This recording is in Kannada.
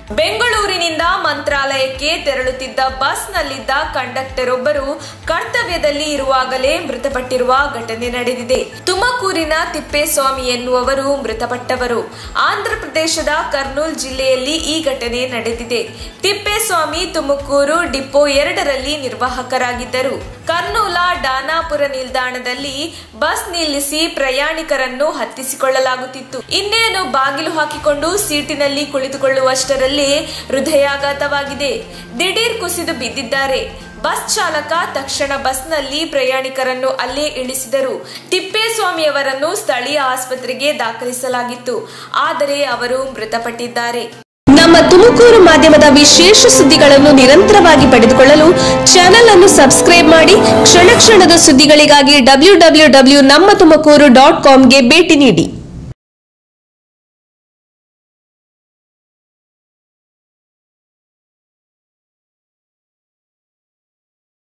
ಬೆಂಗಳೂರಿನಿಂದ ಮಂತ್ರಾಲಯಕ್ಕೆ ತೆರಳುತ್ತಿದ್ದ ಬಸ್ನಲ್ಲಿದ್ದ ಕಂಡಕ್ಟರ್ ಒಬ್ಬರು ಕರ್ತವ್ಯದಲ್ಲಿ ಇರುವಾಗಲೇ ಮೃತಪಟ್ಟಿರುವ ಘಟನೆ ನಡೆದಿದೆ ತುಮಕೂರಿನ ತಿಪ್ಪೇಸ್ವಾಮಿ ಎನ್ನುವವರು ಮೃತಪಟ್ಟವರು ಆಂಧ್ರಪ್ರದೇಶದ ಕರ್ನೂಲ್ ಜಿಲ್ಲೆಯಲ್ಲಿ ಈ ಘಟನೆ ನಡೆದಿದೆ ತಿಪ್ಪೇಸ್ವಾಮಿ ತುಮಕೂರು ಡಿಪೋ ಎರಡರಲ್ಲಿ ನಿರ್ವಾಹಕರಾಗಿದ್ದರು ಕರ್ನೂಲ ಡಾನಾಪುರ ನಿಲ್ದಾಣದಲ್ಲಿ ಬಸ್ ನಿಲ್ಲಿಸಿ ಪ್ರಯಾಣಿಕರನ್ನು ಹತ್ತಿಸಿಕೊಳ್ಳಲಾಗುತ್ತಿತ್ತು ಇನ್ನೇನು ಬಾಗಿಲು ಹಾಕಿಕೊಂಡು ಸೀಟಿನಲ್ಲಿ ಕುಳಿತುಕೊಳ್ಳುವಷ್ಟರಲ್ಲಿ ಹೃದಯಾಘಾತವಾಗಿದೆ ದಿಢೀರ್ ಕುಸಿದು ಬಿದ್ದಿದ್ದಾರೆ ಬಸ್ ಚಾಲಕ ತಕ್ಷಣ ಬಸ್ನಲ್ಲಿ ಪ್ರಯಾಣಿಕರನ್ನು ಅಲ್ಲೇ ಇಳಿಸಿದರು ತಿಪ್ಪೇಸ್ವಾಮಿಯವರನ್ನು ಸ್ಥಳೀಯ ಆಸ್ಪತ್ರೆಗೆ ದಾಖಲಿಸಲಾಗಿತ್ತು ಆದರೆ ಅವರು ಮೃತಪಟ್ಟಿದ್ದಾರೆ ನಮ್ಮ ತುಮಕೂರು ಮಾಧ್ಯಮದ ವಿಶೇಷ ಸುದ್ದಿಗಳನ್ನು ನಿರಂತರವಾಗಿ ಪಡೆದುಕೊಳ್ಳಲು ಚಾನೆಲ್ ಅನ್ನು ಸಬ್ಸ್ಕ್ರೈಬ್ ಮಾಡಿ ಕ್ಷಣ ಕ್ಷಣದ ಸುದ್ದಿಗಳಿಗಾಗಿ ಡಬ್ಲ್ಯೂ ಡಬ್ಲ್ಯೂ ಡಬ್ಲ್ಯೂ ನಮ್ಮ ತುಮಕೂರು ಡಾಟ್ ಕಾಮ್ಗೆ ಭೇಟಿ ನೀಡಿ